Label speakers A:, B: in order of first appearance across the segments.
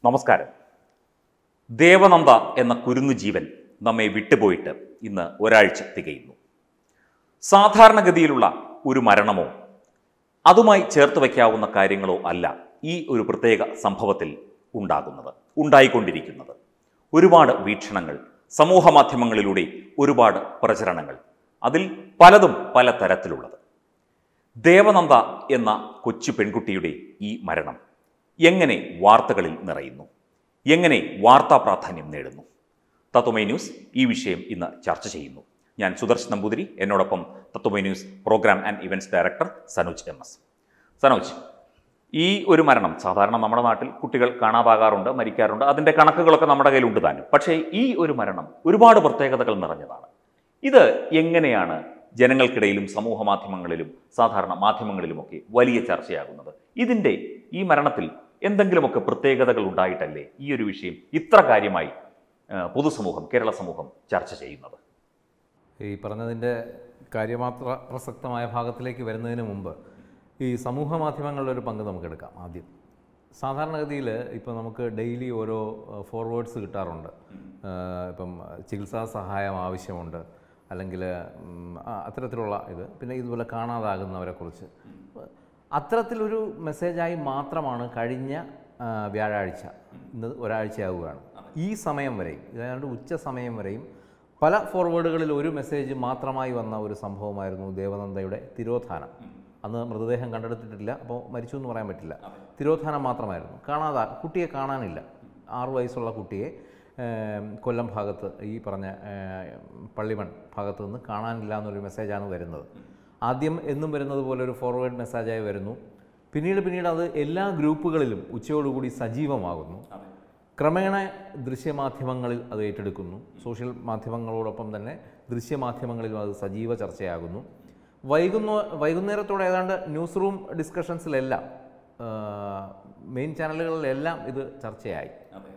A: നമസ്കാരം ദേവനന്ദ എന്ന കുരുന്നു ജീവൻ നമ്മെ വിട്ടുപോയിട്ട് ഇന്ന് ഒരാഴ്ച തികയുന്നു സാധാരണഗതിയിലുള്ള ഒരു മരണമോ അതുമായി ചേർത്ത് വയ്ക്കാവുന്ന കാര്യങ്ങളോ അല്ല ഈ ഒരു പ്രത്യേക സംഭവത്തിൽ ഉണ്ടാകുന്നത് ഉണ്ടായിക്കൊണ്ടിരിക്കുന്നത് ഒരുപാട് വീക്ഷണങ്ങൾ സമൂഹ മാധ്യമങ്ങളിലൂടെ ഒരുപാട് പ്രചരണങ്ങൾ അതിൽ പലതും പല തരത്തിലുള്ളത് ദേവനന്ദ എന്ന കൊച്ചു പെൺകുട്ടിയുടെ ഈ മരണം എങ്ങനെ വാർത്തകളിൽ നിറയുന്നു എങ്ങനെ വാർത്താ പ്രാധാന്യം നേടുന്നു തത്വമൈ ന്യൂസ് ഈ വിഷയം ഇന്ന് ചർച്ച ചെയ്യുന്നു ഞാൻ സുദർശൻ നമ്പൂതിരി എന്നോടൊപ്പം Tatwamayi news program and events director Sanoj M S Sanoj ഈ ഒരു മരണം സാധാരണ നമ്മുടെ നാട്ടിൽ കുട്ടികൾ കാണാതാകാറുണ്ട് മരിക്കാറുണ്ട് അതിൻ്റെ കണക്കുകളൊക്കെ നമ്മുടെ കയ്യിലുണ്ട് താനും പക്ഷേ ഈ ഒരു മരണം ഒരുപാട് പ്രത്യേകതകൾ നിറഞ്ഞതാണ് ഇത് എങ്ങനെയാണ് ജനങ്ങൾക്കിടയിലും സമൂഹ മാധ്യമങ്ങളിലും സാധാരണ മാധ്യമങ്ങളിലുമൊക്കെ വലിയ ചർച്ചയാകുന്നത് ഇതിൻ്റെ ഈ മരണത്തിൽ എന്തെങ്കിലുമൊക്കെ പ്രത്യേകതകൾ ഉണ്ടായിട്ടല്ലേ ഈ ഒരു വിഷയം ഇത്ര കാര്യമായി ആ, പൊതുസമൂഹം കേരള സമൂഹം ചർച്ച ചെയ്യുന്നത്
B: ഈ പറഞ്ഞതിൻ്റെ കാര്യമാത്ര പ്രസക്തമായ ഭാഗത്തിലേക്ക് വരുന്നതിന് മുമ്പ് ഈ സമൂഹ മാധ്യമങ്ങളുടെ ഒരു പങ്ക് നമുക്ക് എടുക്കാം ആദ്യം സാധാരണഗതിയിൽ ഇപ്പോൾ നമുക്ക് ഡെയിലി ഓരോ ഫോർവേഡ്സ് കിട്ടാറുണ്ട് ആ, ഇപ്പം ചികിത്സാ സഹായം ആവശ്യമുണ്ട് അല്ലെങ്കിൽ ഉം, ആ, അത്തരത്തിലുള്ള ഇത് പിന്നെ ഇതുപോലെ കാണാതാകുന്നവരെക്കുറിച്ച് അത്തരത്തിലൊരു മെസ്സേജായി മാത്രമാണ് കഴിഞ്ഞ ആ, വ്യാഴാഴ്ച ഇന്ന് ഒരാഴ്ചയാവുകയാണ് ഈ സമയം വരെയും ഏതാണ്ട് ഉച്ച സമയം വരെയും പല ഫോർവേഡുകളിൽ ഒരു മെസ്സേജ് മാത്രമായി വന്ന ഒരു സംഭവമായിരുന്നു ദേവനന്ദയുടെ തിരോധാനം അന്ന് മൃതദേഹം കണ്ടെടുത്തിട്ടില്ല അപ്പോൾ മരിച്ചു എന്ന് പറയാൻ പറ്റില്ല തിരോധാനം മാത്രമായിരുന്നു കാണാതെ കുട്ടിയെ കാണാനില്ല ആറു വയസ്സുള്ള കുട്ടിയെ ഏം, കൊല്ലം ഭാഗത്ത് ഈ പറഞ്ഞ ഏം, പള്ളിമൺ ഭാഗത്ത് നിന്ന് കാണാനില്ല എന്നൊരു മെസ്സേജാണ് വരുന്നത് ആദ്യം എന്നും വരുന്നത് പോലെ ഒരു ഫോർവേഡ് മെസ്സേജായി വരുന്നു പിന്നീട് പിന്നീട് അത് എല്ലാ ഗ്രൂപ്പുകളിലും ഉച്ചയോടുകൂടി സജീവമാകുന്നു ക്രമേണ ദൃശ്യമാധ്യമങ്ങളിൽ അത് ഏറ്റെടുക്കുന്നു സോഷ്യൽ മാധ്യമങ്ങളോടൊപ്പം തന്നെ ദൃശ്യമാധ്യമങ്ങളിലും അത് സജീവ ചർച്ചയാകുന്നു വൈകുന്ന വൈകുന്നേരത്തോടെ ഏതാണ്ട് ന്യൂസ് റൂം ഡിസ്കഷൻസിലെല്ലാം മെയിൻ ചാനലുകളിലെല്ലാം ഇത് ചർച്ചയായി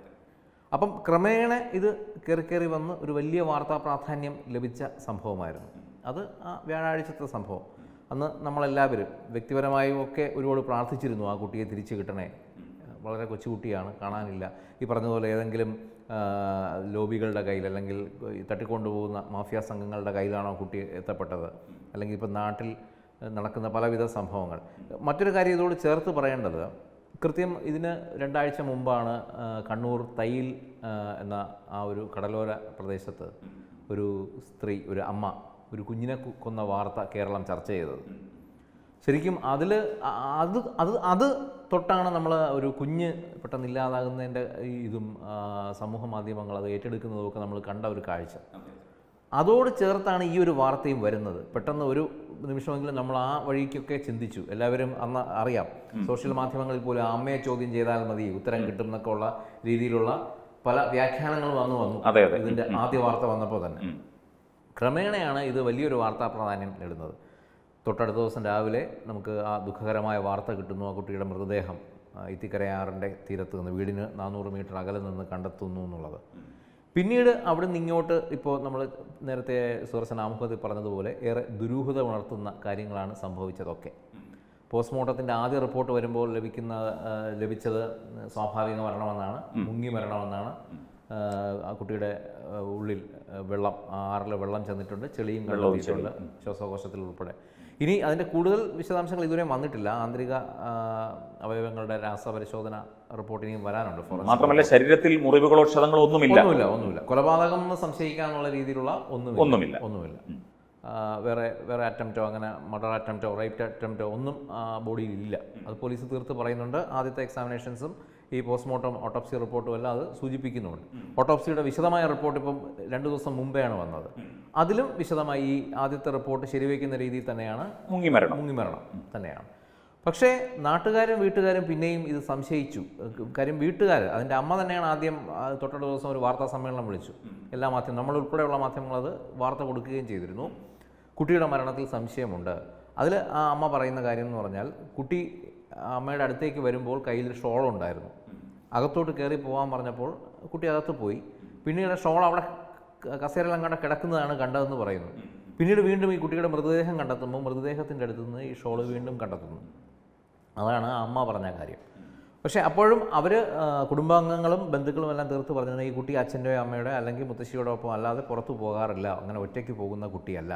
B: അപ്പം ക്രമേണ ഇത് കയറി കയറി വന്ന് ഒരു വലിയ വാർത്താ പ്രാധാന്യം ലഭിച്ച സംഭവമായിരുന്നു അത് ആ വ്യാഴാഴ്ചത്തെ സംഭവം അന്ന് നമ്മളെല്ലാവരും വ്യക്തിപരമായും ഒക്കെ ഒരുപാട് പ്രാർത്ഥിച്ചിരുന്നു ആ കുട്ടിയെ തിരിച്ചു കിട്ടണേ വളരെ കൊച്ചുകുട്ടിയാണ് കാണാനില്ല ഈ പറഞ്ഞതുപോലെ ഏതെങ്കിലും ആ, ലോബികളുടെ കയ്യിൽ അല്ലെങ്കിൽ ഈ തട്ടിക്കൊണ്ടുപോകുന്ന മാഫിയ സംഘങ്ങളുടെ കയ്യിലാണോ കുട്ടി എത്തപ്പെട്ടത് അല്ലെങ്കിൽ ഇപ്പം നാട്ടിൽ നടക്കുന്ന പലവിധ സംഭവങ്ങൾ മറ്റൊരു കാര്യം ഇതോട് ചേർത്ത് പറയേണ്ടത് കൃത്യം ഇതിന് രണ്ടാഴ്ച മുമ്പാണ് ആ, കണ്ണൂർ തയ്യിൽ ആ, എന്ന ആ ഒരു കടലോര പ്രദേശത്ത് ഒരു സ്ത്രീ ഒരു അമ്മ ഒരു കുഞ്ഞിനെ കു- കൊന്ന വാർത്ത കേരളം ചർച്ച ചെയ്തത് ശരിക്കും അതിൽ അത് അത് അത് തൊട്ടാണ് നമ്മൾ ഒരു കുഞ്ഞ് പെട്ടെന്ന് ഇല്ലാതാകുന്നതിൻ്റെ ഈ ഇതും ആ, സമൂഹ മാധ്യമങ്ങൾ അത് ഏറ്റെടുക്കുന്നതും ഒക്കെ നമ്മൾ കണ്ട ഒരു കാഴ്ച അതോട് ചേർത്താണ് ഈ ഒരു വാർത്തയും വരുന്നത് പെട്ടെന്ന് ഒരു നിമിഷമെങ്കിലും നമ്മൾ ആ വഴിക്കൊക്കെ ചിന്തിച്ചു എല്ലാവരും അന്ന് അറിയാം സോഷ്യൽ മാധ്യമങ്ങളിൽ പോലും ആ അമ്മയെ ചോദ്യം ചെയ്താൽ മതി ഉത്തരം കിട്ടും എന്നൊക്കെ ഉള്ള രീതിയിലുള്ള പല വ്യാഖ്യാനങ്ങളും അന്ന് വന്നു
A: അതെ, അതെ.
B: ഇതിൻ്റെ ആദ്യ വാർത്ത വന്നപ്പോൾ തന്നെ ക്രമേണയാണ് ഇത് വലിയൊരു വാർത്താ പ്രാധാന്യം നേടുന്നത് തൊട്ടടുത്ത ദിവസം രാവിലെ നമുക്ക് ആ ദുഃഖകരമായ വാർത്ത കിട്ടുന്നു ആ കുട്ടിയുടെ മൃതദേഹം ആ, ഇത്തിക്കരയാറിൻ്റെ തീരത്ത് നിന്ന് വീടിന് നാനൂറ് മീറ്റർ അകലെ നിന്ന് കണ്ടെത്തുന്നു എന്നുള്ളത് പിന്നീട് അവിടെ നിന്ന് ഇങ്ങോട്ട് ഇപ്പോൾ നമ്മൾ നേരത്തെ സുദർശന ആമുഖത്തിൽ പറഞ്ഞതുപോലെ ഏറെ ദുരൂഹത ഉണർത്തുന്ന കാര്യങ്ങളാണ് സംഭവിച്ചതൊക്കെ പോസ്റ്റ്മോർട്ടത്തിൻ്റെ ആദ്യ റിപ്പോർട്ട് വരുമ്പോൾ ലഭിക്കുന്ന ആ, ലഭിച്ചത് സ്വാഭാവിക മരണമെന്നാണ് മുങ്ങി മരണമെന്നാണ് ആ, ആ കുട്ടിയുടെ ആ, ഉള്ളിൽ ആ, വെള്ളം ആ ആറിൽ വെള്ളം ചെന്നിട്ടുണ്ട് ചെളിയും കണ്ടെത്തിയിട്ടുണ്ട് ശ്വാസകോശത്തിൽ ഉൾപ്പെടെ ഇനി അതിൻ്റെ കൂടുതൽ വിശദാംശങ്ങൾ ഇതുവരെ വന്നിട്ടില്ല ആന്തരിക ആ, അവയവങ്ങളുടെ രാസപരിശോധന റിപ്പോർട്ട് ഇനിയും വരാനുണ്ട് ഫോറൻസിക്
A: മാത്രമല്ല ശരീരത്തിൽ മുറിവുകളോ ക്ഷതങ്ങളോ ഒന്നുമില്ല
B: ഒന്നുമില്ല ഒന്നുമില്ല കൊലപാതകം എന്ന് സംശയിക്കാനുള്ള രീതിയിലുള്ള ഒന്നുമില്ല
A: ഒന്നുമില്ല.
B: ഒന്നുമില്ല ആ, വേറെ വേറെ അറ്റംപ്റ്റോ അങ്ങനെ മർഡർ അറ്റംപ്റ്റോ റേപ്പ് അറ്റംപ്റ്റോ ഒന്നും ആ ബോഡിയിൽ ഇല്ല അത് പോലീസ് തീർത്ത് പറയുന്നുണ്ട് ആദ്യത്തെ എക്സാമിനേഷൻസും ഈ പോസ്റ്റ്മോർട്ടം ഓട്ടോപ്സി റിപ്പോർട്ടും എല്ലാം അത് സൂചിപ്പിക്കുന്നുണ്ട് ഓട്ടോപ്സിയുടെ വിശദമായ റിപ്പോർട്ട് ഇപ്പം രണ്ട് ദിവസം മുമ്പെയാണ് വന്നത് അതിലും വിശദമായി ഈ ആദ്യത്തെ റിപ്പോർട്ട് ശരിവയ്ക്കുന്ന രീതിയിൽ തന്നെയാണ്
A: മുങ്ങി മരണം
B: മുങ്ങിമരണം തന്നെയാണ് പക്ഷേ നാട്ടുകാരും വീട്ടുകാരും പിന്നെയും ഇത് സംശയിച്ചു ഏഹ് കാര്യം വീട്ടുകാർ അതിൻ്റെ അമ്മ തന്നെയാണ് ആദ്യം ആ, തൊട്ടടുത്ത ദിവസം ഒരു വാർത്താ സമ്മേളനം വിളിച്ചു എല്ലാ മാധ്യമം നമ്മൾ ഉൾപ്പെടെയുള്ള മാധ്യമങ്ങൾ അത് വാർത്ത കൊടുക്കുകയും ചെയ്തിരുന്നു കുട്ടിയുടെ മരണത്തിൽ സംശയമുണ്ട് അതിൽ ആ അമ്മ പറയുന്ന കാര്യം എന്ന് പറഞ്ഞാൽ കുട്ടി അമ്മയുടെ അടുത്തേക്ക് വരുമ്പോൾ കയ്യിൽ ഷോൾ ഉണ്ടായിരുന്നു അകത്തോട്ട് കയറി പോകാൻ പറഞ്ഞപ്പോൾ കുട്ടി അകത്ത് പോയി പിന്നീട് ഷോൾ അവിടെ ക- കസേരയിലും കണ്ട കിടക്കുന്നതാണ് കണ്ടതെന്ന് പറയുന്നു പിന്നീട് വീണ്ടും ഈ കുട്ടിയുടെ മൃതദേഹം കണ്ടെത്തുമ്പോൾ മൃതദേഹത്തിൻ്റെ അടുത്ത് നിന്ന് ഈ ഷോൾ വീണ്ടും കണ്ടെത്തുന്നു അതാണ് ആ അമ്മ പറഞ്ഞ കാര്യം പക്ഷേ അപ്പോഴും അവർ കുടുംബാംഗങ്ങളും ബന്ധുക്കളും എല്ലാം തീർത്ത് പറഞ്ഞത് ഈ കുട്ടി അച്ഛൻ്റെയോ അമ്മയുടെ അല്ലെങ്കിൽ മുത്തശ്ശിയുടെ ഒപ്പം അല്ലാതെ പുറത്തു പോകാറില്ല അങ്ങനെ ഒറ്റയ്ക്ക് പോകുന്ന കുട്ടിയല്ല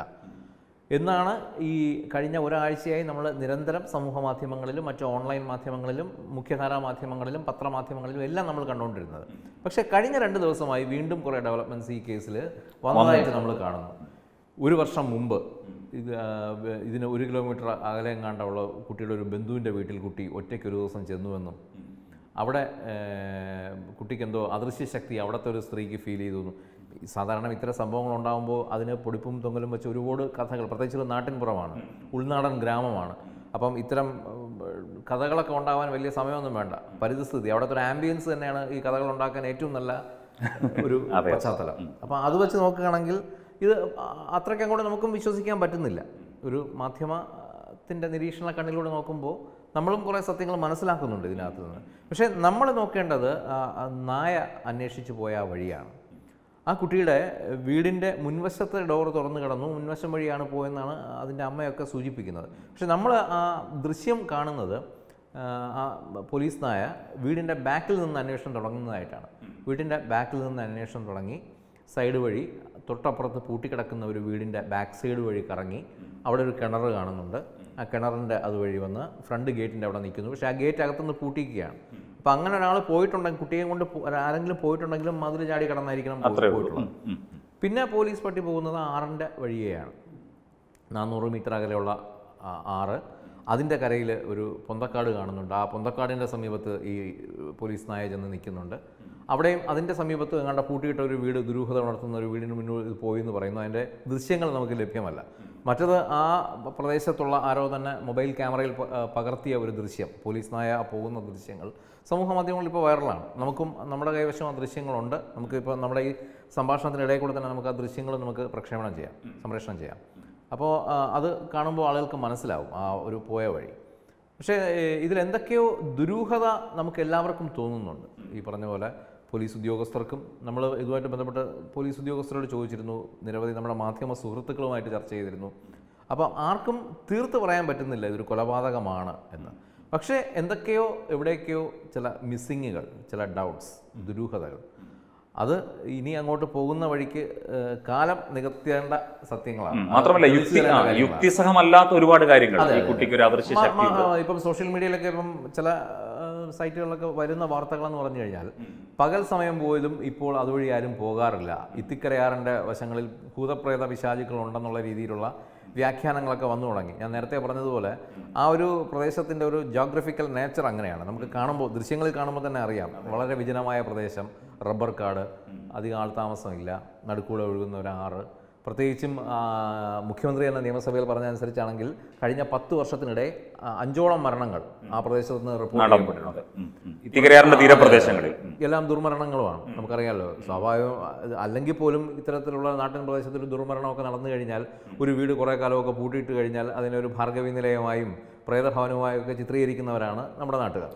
B: എന്നാണ് ഈ കഴിഞ്ഞ ഒരാഴ്ചയായി നമ്മൾ നിരന്തരം സമൂഹ മാധ്യമങ്ങളിലും മറ്റു ഓൺലൈൻ മാധ്യമങ്ങളിലും മുഖ്യധാരാ മാധ്യമങ്ങളിലും പത്രമാധ്യമങ്ങളിലും എല്ലാം നമ്മൾ കണ്ടുകൊണ്ടിരുന്നത് പക്ഷേ കഴിഞ്ഞ രണ്ട് ദിവസമായി വീണ്ടും കുറേ ഡെവലപ്മെൻറ്റ്സ് ഈ കേസിൽ വന്നതായിട്ട് നമ്മൾ കാണുന്നു ഒരു വർഷം മുമ്പ് ഇത് ആ, വ- ഇതിന് ഒരു കിലോമീറ്റർ അകലെ എങ്ങാണ്ടുള്ള കുട്ടിയുടെ ഒരു ബന്ധുവിൻ്റെ വീട്ടിൽ കുട്ടി ഒറ്റയ്ക്ക് ഒരു ദിവസം ചെന്നുവെന്നും അവിടെ ഏർ, കുട്ടിക്ക് എന്തോ അദൃശ്യ ശക്തി അവിടുത്തെ ഒരു സ്ത്രീക്ക് ഫീൽ ചെയ്തു എന്നും. ഈ സാധാരണ ഇത്തരം സംഭവങ്ങൾ ഉണ്ടാകുമ്പോൾ അതിന് പൊടിപ്പും തൊങ്ങലും വെച്ച് ഒരുപാട് കഥകൾ പ്രത്യേകിച്ച് ഒരു നാട്ടിൻപുറമാണ് ഉൾനാടൻ ഗ്രാമമാണ് അപ്പം ഇത്തരം ഉം, കഥകളൊക്കെ ഉണ്ടാവാൻ വലിയ സമയമൊന്നും വേണ്ട പരിസ്ഥിതി അവിടുത്തെ ഒരു ആംബിയൻസ് തന്നെയാണ് ഈ കഥകൾ ഉണ്ടാക്കാൻ ഏറ്റവും നല്ല ഒരു പശ്ചാത്തലം അപ്പം അത് വെച്ച് നോക്കുകയാണെങ്കിൽ ഇത് അത്രയ്ക്ക് അങ്ങോട്ട് നമുക്കും വിശ്വസിക്കാൻ പറ്റുന്നില്ല ഒരു മാധ്യമത്തിൻ്റെ നിരീക്ഷണ കണ്ണിലൂടെ നോക്കുമ്പോൾ നമ്മളും കുറേ സത്യങ്ങൾ മനസ്സിലാക്കുന്നുണ്ട് ഇതിനകത്ത് നിന്ന് പക്ഷേ നമ്മൾ നോക്കേണ്ടത് ആ, ആ നായ അന്വേഷിച്ച് പോയ ആ വഴിയാണ് ആ കുട്ടിയുടെ വീടിൻ്റെ മുൻവശത്തെ ഡോർ തുറന്നു കിടന്നു മുൻവശം വഴിയാണ് പോയെന്നാണ് അതിൻ്റെ അമ്മയൊക്കെ സൂചിപ്പിക്കുന്നത് പക്ഷെ നമ്മൾ ആ ദൃശ്യം കാണുന്നത് ആ, ആ പോലീസ് നായ വീടിൻ്റെ ബാക്കിൽ നിന്ന് അന്വേഷണം തുടങ്ങുന്നതായിട്ടാണ് വീടിൻ്റെ ബാക്കിൽ നിന്ന് അന്വേഷണം തുടങ്ങി സൈഡ് വഴി തൊട്ടപ്പുറത്ത് പൂട്ടിക്കിടക്കുന്ന ഒരു വീടിൻ്റെ ബാക്ക് സൈഡ് വഴി കറങ്ങി അവിടെ ഒരു കിണർ കാണുന്നുണ്ട് ആ കിണറിൻ്റെ അതുവഴി വന്ന് ഫ്രണ്ട് ഗേറ്റിൻ്റെ അവിടെ നിൽക്കുന്നു പക്ഷേ ആ ഗേറ്റ് അകത്തുനിന്ന് പൂട്ടിക്കുകയാണ് അപ്പം അങ്ങനെ ഒരാൾ പോയിട്ടുണ്ടെങ്കിൽ കുട്ടിയെ കൊണ്ട് പോ- ആരെങ്കിലും പോയിട്ടുണ്ടെങ്കിലും മതിൽ ചാടി കടന്നായിരിക്കണം പോ-
A: അത്രേ ഉള്ളൂ
B: പോയിട്ടുള്ളത്
A: ഉം, ഉം.
B: പിന്നെ പോലീസ് പട്ടി പോകുന്നത് ആറിൻ്റെ വഴിയെയാണ് നാനൂറ് മീറ്റർ അകലെയുള്ള ആ, ആറ് അതിൻ്റെ കരയിൽ ഒരു പൊന്തക്കാട് കാണുന്നുണ്ട് ആ പൊന്തക്കാടിൻ്റെ സമീപത്ത് ഈ പോലീസ് നായ ചെന്ന് നിൽക്കുന്നുണ്ട് അവിടെയും അതിൻ്റെ സമീപത്ത് എങ്ങാണ്ട് പൂട്ടിയിട്ട ഒരു വീട് ദുരൂഹത ഉണർത്തുന്ന ഒരു വീടിന് മുന്നിൽ ഇത് പോയി എന്ന് പറയുന്നു അതിൻ്റെ ദൃശ്യങ്ങൾ നമുക്ക് ലഭ്യമല്ല മറ്റത് ആ പ്രദേശത്തുള്ള ആരോ തന്നെ മൊബൈൽ ക്യാമറയിൽ പ- ആ, പകർത്തിയ ഒരു ദൃശ്യം പോലീസ് നായ പോകുന്ന ദൃശ്യങ്ങൾ സമൂഹ മാധ്യമങ്ങളിൽ ഇപ്പോൾ വൈറലാണ് നമുക്കും നമ്മുടെ കൈവശം ആ ദൃശ്യങ്ങളുണ്ട് നമുക്കിപ്പോൾ നമ്മുടെ ഈ സംഭാഷണത്തിനിടയിൽ കൂടെ തന്നെ നമുക്ക് ആ ദൃശ്യങ്ങൾ നമുക്ക് പ്രക്ഷേപണം ചെയ്യാം സംപ്രേഷണം ചെയ്യാം അപ്പോൾ ആ, അത് കാണുമ്പോൾ ആളുകൾക്ക് മനസ്സിലാവും ആ ഒരു പോയ വഴി പക്ഷേ ഏഹ്, ഇതിലെന്തൊക്കെയോ ദുരൂഹത നമുക്ക് എല്ലാവർക്കും തോന്നുന്നുണ്ട് ഈ പറഞ്ഞ പോലെ പോലീസ് ഉദ്യോഗസ്ഥർക്കും നമ്മൾ ഇതുമായിട്ട് ബന്ധപ്പെട്ട് പോലീസ് ഉദ്യോഗസ്ഥരോട് ചോദിച്ചിരുന്നു നിരവധി നമ്മുടെ മാധ്യമ സുഹൃത്തുക്കളുമായിട്ട് ചർച്ച ചെയ്തിരുന്നു അപ്പോൾ ആർക്കും തീർത്ത് പറയാൻ പറ്റുന്നില്ല ഇതൊരു കൊലപാതകമാണ് എന്ന് പക്ഷേ എന്തൊക്കെയോ എവിടെയൊക്കെയോ ചില മിസ്സിങ്ങുകൾ ചില ഡൗട്ട്സ് ദുരൂഹതകൾ അത് ഇനി അങ്ങോട്ട് പോകുന്ന വഴിക്ക് ഏഹ്, കാലം നികത്തേണ്ട സത്യങ്ങളാണ്
A: മാത്രമല്ല
B: അത്
A: യുക്തി
B: തെളിയിച്ചു
A: ആ,
B: തരേണ്ട കാര്യങ്ങളാണ്.
A: യുക്തിസഹമല്ലാത്ത ഒരുപാട് കാര്യങ്ങൾ ഈ കുട്ടിക്ക് ഒരു അദൃശ്യ
B: മ-
A: ശക്തി
B: മ- ആ, ഇപ്പം സോഷ്യൽ മീഡിയയിലൊക്കെ ഇപ്പം ചില ആ, സൈറ്റുകളിലൊക്കെ വരുന്ന വാർത്തകളെന്ന് പറഞ്ഞു കഴിഞ്ഞാൽ പകൽ സമയം പോലും ഇപ്പോൾ അതുവഴി ആരും പോകാറില്ല ഇത്തിക്കരയാറിൻ്റെ വശങ്ങളിൽ ഭൂതപ്രേത പിശാചുക്കൾ ഉണ്ടെന്നുള്ള രീതിയിലുള്ള വ്യാഖ്യാനങ്ങളൊക്കെ വന്നു തുടങ്ങി ഞാൻ നേരത്തെ പറഞ്ഞതുപോലെ ആ ഒരു പ്രദേശത്തിൻ്റെ ഒരു ജോഗ്രഫിക്കൽ നേച്ചർ അങ്ങനെയാണ് നമുക്ക് കാണുമ്പോൾ ദൃശ്യങ്ങളിൽ കാണുമ്പോൾ തന്നെ അറിയാം വളരെ വിജനമായ പ്രദേശം റബ്ബർ കാട് അധികം ആൾതാമസമില്ല നടുക്കൂടെ ഒഴുകുന്ന ഒരു ആറ് പ്രത്യേകിച്ചും ആ, മുഖ്യമന്ത്രി എന്ന നിയമസഭയിൽ പറഞ്ഞതനുസരിച്ചാണെങ്കിൽ കഴിഞ്ഞ പത്ത് വർഷത്തിനിടെ ആ, അഞ്ചോളം മരണങ്ങൾ ആ പ്രദേശത്ത് നിന്ന് റിപ്പോർട്ട് ചെയ്യപ്പെട്ടിട്ടുണ്ട്
A: നടന്നിട്ടുണ്ട് ഉം, ഉം. ഇത്തിക്കരയാറിന്റെ തീരപ്രദേശങ്ങളിൽ ഉം.
B: എല്ലാം ദുർമരണങ്ങളുമാണ് നമുക്കറിയാമല്ലോ സ്വാഭാവികം അത് അല്ലെങ്കിൽ പോലും ഇത്തരത്തിലുള്ള നാട്ടിൻ പ്രദേശത്ത് ഒരു ദുർമരണമൊക്കെ നടന്നു കഴിഞ്ഞാൽ ഒരു വീട് കുറേ കാലമൊക്കെ പൂട്ടിയിട്ട് കഴിഞ്ഞാൽ അതിനൊരു ഭാർഗവി നിലയമായും പ്രേതഭവനമായും ഒക്കെ ചിത്രീകരിക്കുന്നവരാണ് നമ്മുടെ നാട്ടുകാർ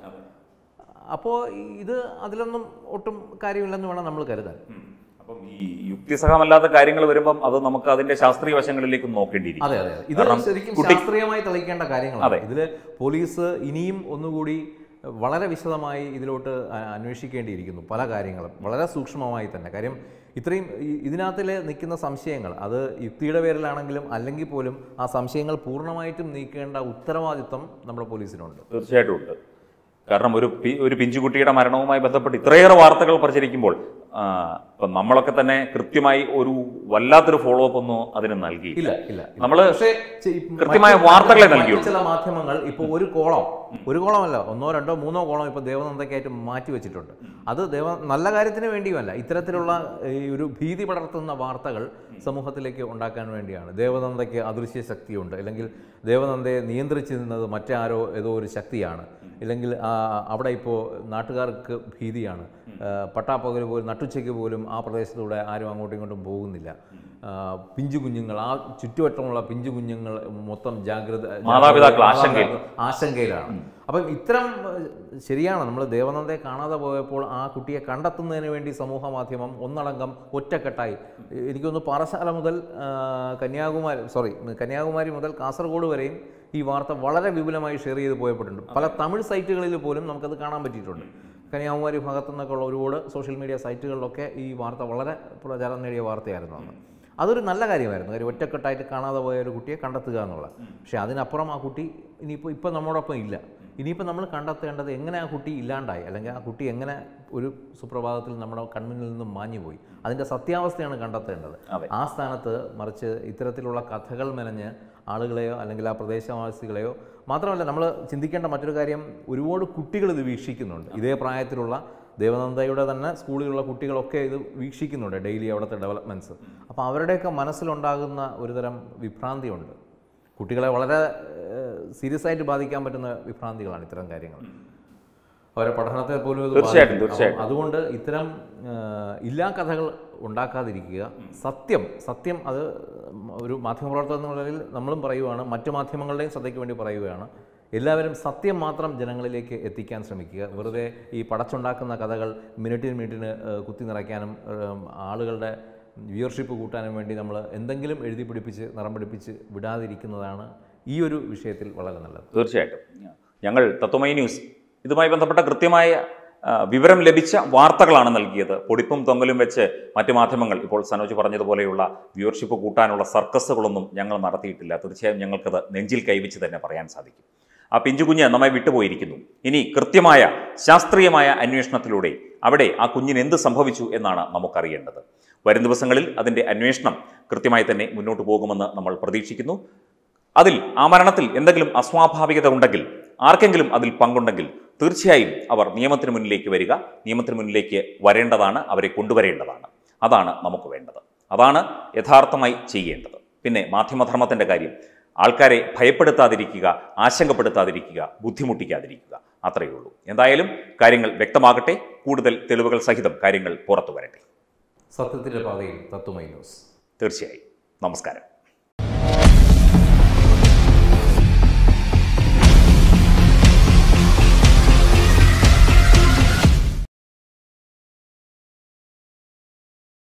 B: അപ്പോൾ ഇത് അതിലൊന്നും ഒട്ടും കാര്യമില്ലെന്ന് വേണം നമ്മൾ കരുതാൻ
A: ഉം. അപ്പം ഈ യുക്തിസഹമല്ലാത്ത കാര്യങ്ങൾ വരുമ്പം അത് നമുക്ക് അതിന്റെ ശാസ്ത്രീയ വശങ്ങളിലേക്ക് നോക്കേണ്ടിയിരിക്കും
B: അതെ അതെ അതെ. ഇത്
A: കാരണം
B: ശരിക്കും
A: കുട്ടി-
B: ശാസ്ത്രീയമായി തെളിയിക്കേണ്ട കാര്യങ്ങളാണ്
A: അതെ.
B: ഇതിൽ പോലീസ് ഇനിയും ഒന്നുകൂടി വളരെ വിശദമായി ഇതിലോട്ട് അ- അന്വേഷിക്കേണ്ടിയിരിക്കുന്നു പല കാര്യങ്ങളും വളരെ സൂക്ഷ്മമായി തന്നെ കാര്യം ഇത്രയും ഈ- ഇതിനകത്തിൽ നിൽക്കുന്ന സംശയങ്ങൾ അത് യുക്തിയുടെ പേരിലാണെങ്കിലും അല്ലെങ്കിൽ പോലും ആ സംശയങ്ങൾ പൂർണ്ണമായിട്ടും നീക്കേണ്ട ഉത്തരവാദിത്വം നമ്മുടെ പോലീസിനുണ്ട്
A: തീർച്ചയായിട്ടും ഉണ്ട് കാരണം ഒരു പി- ഒരു പിഞ്ചുകുട്ടിയുടെ മരണവുമായി ബന്ധപ്പെട്ട് ഇത്രയേറെ വാർത്തകൾ പ്രചരിക്കുമ്പോൾ ആ, ഇപ്പം നമ്മളൊക്കെ തന്നെ കൃത്യമായി ഒരു വല്ലാത്തൊരു ഫോളോ അപ്പ് ഒന്നും അതിന് നൽകി
B: ഇല്ല ഇല്ല ഇല്ല.
A: നമ്മള്
B: പക്ഷേ ചെ- ഈ
A: കൃത്യമായ
B: മറ്റ്
A: വാർത്തകളെ
B: മറ്റ്
A: നൽകിയുള്ളൂ.
B: ചില മാധ്യമങ്ങൾ ഇപ്പോൾ ഒരു കോളം ഒരു കോളമല്ല ഒന്നോ രണ്ടോ മൂന്നോ കോളം ഇപ്പോൾ ദേവനന്ദയ്ക്കായിട്ട് മാറ്റി വെച്ചിട്ടുണ്ട് അത് ദേവ നല്ല കാര്യത്തിന് വേണ്ടിയുമല്ല ഇത്തരത്തിലുള്ള ഈ ഒരു ഭീതി പടർത്തുന്ന വാർത്തകൾ സമൂഹത്തിലേക്ക് ഉണ്ടാക്കാൻ വേണ്ടിയാണ് ദേവനന്ദയ്ക്ക് അദൃശ്യ ശക്തിയുണ്ട് അല്ലെങ്കിൽ ദേവനന്ദയെ നിയന്ത്രിച്ചിരുന്നത് മറ്റാരോ ഏതോ ഒരു ശക്തിയാണ് ഇല്ലെങ്കിൽ ആ, അവിടെ ഇപ്പോൾ നാട്ടുകാർക്ക് ഭീതിയാണ് ആ, പട്ടാപ്പകൽ പോലും നട്ടുച്ചയ്ക്ക് പോലും ആ പ്രദേശത്തൂടെ ആരും അങ്ങോട്ടും ഇങ്ങോട്ടും പോകുന്നില്ല ആ, പിഞ്ചു കുഞ്ഞുങ്ങൾ ആ ചുറ്റുവട്ടമുള്ള പിഞ്ചു കുഞ്ഞുങ്ങൾ മൊത്തം ജാഗ്രത
A: മാതാപിതാക്കൾ ആശങ്കയിൽ.
B: ആശങ്കയിലാണ് അപ്പം ഇത്തരം ഏഹ്, ശരിയാണ് നമ്മൾ ദേവനന്ദയെ കാണാതെ പോയപ്പോൾ ആ കുട്ടിയെ കണ്ടെത്തുന്നതിന് വേണ്ടി സമൂഹ മാധ്യമം ഒന്നടങ്കം ഒറ്റക്കെട്ടായി എനിക്കൊന്ന് പാറശാല മുതൽ ആ, കന്യാകുമാരി സോറി കന്യാകുമാരി മുതൽ കാസർഗോഡ് വരെയും ഈ വാർത്ത വളരെ വിപുലമായി ഷെയർ ചെയ്ത് പോയപ്പെട്ടുണ്ട് പല തമിഴ് സൈറ്റുകളിൽ പോലും നമുക്കത് കാണാൻ പറ്റിയിട്ടുണ്ട് കന്യാകുമാരി ഭാഗത്തു നിന്നൊക്കെ ഉള്ള ഒരുപാട് സോഷ്യൽ മീഡിയ സൈറ്റുകളിലൊക്കെ ഈ വാർത്ത വളരെ പ്രചാരം നേടിയ വാർത്തയായിരുന്നു അന്ന് അതൊരു നല്ല കാര്യമായിരുന്നു കാര്യം ഒറ്റക്കെട്ടായിട്ട് കാണാതെ പോയ ഒരു കുട്ടിയെ കണ്ടെത്തുക എന്നുള്ളത് പക്ഷേ അതിനപ്പുറം ആ കുട്ടി ഇനിയിപ്പോൾ ഇപ്പോൾ നമ്മോടൊപ്പം ഇല്ല ഇനിയിപ്പോൾ നമ്മൾ കണ്ടെത്തേണ്ടത് എങ്ങനെ ആ കുട്ടി ഇല്ലാണ്ടായി അല്ലെങ്കിൽ ആ കുട്ടി എങ്ങനെ ഒരു സുപ്രഭാതത്തിൽ നമ്മുടെ കൺമുന്നിൽ നിന്നും മാഞ്ഞു പോയി അതിൻ്റെ സത്യാവസ്ഥയാണ് കണ്ടെത്തേണ്ടത്
A: അതെ.
B: ആ സ്ഥാനത്ത് മറിച്ച് ഇത്തരത്തിലുള്ള കഥകൾ മെനഞ്ഞ് ആളുകളെയോ അല്ലെങ്കിൽ ആ പ്രദേശവാസികളെയോ മാത്രമല്ല നമ്മൾ ചിന്തിക്കേണ്ട മറ്റൊരു കാര്യം ഒരുപാട് കുട്ടികൾ ഇത് വീക്ഷിക്കുന്നുണ്ട് ഇതേ പ്രായത്തിലുള്ള ദേവനന്ദയുടെ തന്നെ സ്കൂളിലുള്ള കുട്ടികളൊക്കെ ഇത് വീക്ഷിക്കുന്നുണ്ട് ഡെയിലി അവിടുത്തെ ഡെവലപ്മെൻറ്റ്സ് അപ്പോൾ അവരുടെയൊക്കെ മനസ്സിലുണ്ടാകുന്ന ഒരുതരം വിഭ്രാന്തിയുണ്ട് കുട്ടികളെ വളരെ സീരിയസ് ആയിട്ട് ബാധിക്കാൻ പറ്റുന്ന വിഭ്രാന്തികളാണ് ഇത്തരം കാര്യങ്ങൾ അവരെ പഠനത്തെ പോലും ഇത്
A: തീർച്ചയായിട്ടും,
B: ബാധിക്കും.
A: തീർച്ചയായിട്ടും.
B: അപ്പം അതുകൊണ്ട് ഇത്തരം ആ, ഇല്ലാ കഥകൾ ഉണ്ടാക്കാതിരിക്കുക സത്യം സത്യം അത് ഒരു മാധ്യമപ്രവർത്തകൻ എന്ന നിലയിൽ നമ്മളും പറയുകയാണ് മറ്റു മാധ്യമങ്ങളുടെയും ശ്രദ്ധയ്ക്ക് വേണ്ടി പറയുകയാണ് എല്ലാവരും സത്യം മാത്രം ജനങ്ങളിലേക്ക് എത്തിക്കാൻ ശ്രമിക്കുക വെറുതെ ഈ പടച്ചുണ്ടാക്കുന്ന കഥകൾ മിനിറ്റിന് മിനിറ്റിന് ആ, കുത്തി നിറയ്ക്കാനും ആ, ആളുകളുടെ വ്യൂവർഷിപ്പ് കൂട്ടാനും വേണ്ടി നമ്മൾ എന്തെങ്കിലും എഴുതി പിടിപ്പിച്ച് നിറം പിടിപ്പിച്ച് വിടാതിരിക്കുന്നതാണ് ഈ ഒരു വിഷയത്തിൽ വളരെ നല്ലത്
A: തീർച്ചയായിട്ടും ഞങ്ങൾ തത്വമൈ ന്യൂസ് ഇതുമായി ബന്ധപ്പെട്ട കൃത്യമായ ആ, വിവരം ലഭിച്ച വാർത്തകളാണ് നൽകിയത് പൊടിപ്പും തൊങ്ങലും വെച്ച് മറ്റു മാധ്യമങ്ങൾ ഇപ്പോൾ സനോജ് പറഞ്ഞതുപോലെയുള്ള വ്യൂവർഷിപ്പ് കൂട്ടാനുള്ള സർക്കസുകളൊന്നും ഞങ്ങൾ നടത്തിയിട്ടില്ല തീർച്ചയായും ഞങ്ങൾക്കത് നെഞ്ചിൽ കൈവച്ച് തന്നെ പറയാൻ സാധിക്കും ആ പിഞ്ചുകുഞ്ഞ് നമ്മെ വിട്ടുപോയിരിക്കുന്നു ഇനി കൃത്യമായ ശാസ്ത്രീയമായ അന്വേഷണത്തിലൂടെ അവിടെ ആ കുഞ്ഞിന് എന്ത് സംഭവിച്ചു എന്നാണ് നമുക്കറിയേണ്ടത് വരും ദിവസങ്ങളിൽ അതിൻ്റെ അന്വേഷണം കൃത്യമായി തന്നെ മുന്നോട്ട് പോകുമെന്ന് നമ്മൾ പ്രതീക്ഷിക്കുന്നു അതിൽ ആ മരണത്തിൽ എന്തെങ്കിലും അസ്വാഭാവികത ഉണ്ടെങ്കിൽ ആർക്കെങ്കിലും അതിൽ പങ്കുണ്ടെങ്കിൽ തീർച്ചയായും അവർ നിയമത്തിന് മുന്നിലേക്ക് വരിക നിയമത്തിന് മുന്നിലേക്ക് വരേണ്ടതാണ് അവരെ കൊണ്ടുവരേണ്ടതാണ് അതാണ് നമുക്ക് വേണ്ടത് അതാണ് യഥാർത്ഥമായി ചെയ്യേണ്ടത് പിന്നെ മാധ്യമധർമ്മത്തിൻ്റെ കാര്യം ആൾക്കാരെ ഭയപ്പെടുത്താതിരിക്കുക ആശങ്കപ്പെടുത്താതിരിക്കുക ബുദ്ധിമുട്ടിക്കാതിരിക്കുക അത്രയേ ഉള്ളൂ എന്തായാലും കാര്യങ്ങൾ വ്യക്തമാകട്ടെ കൂടുതൽ തെളിവുകൾ സഹിതം കാര്യങ്ങൾ പുറത്തു വരട്ടെ
B: സത്യത്തിൻ്റെ പാതയിൽ തത്വമൈ ന്യൂസ്
A: തീർച്ചയായും നമസ്കാരം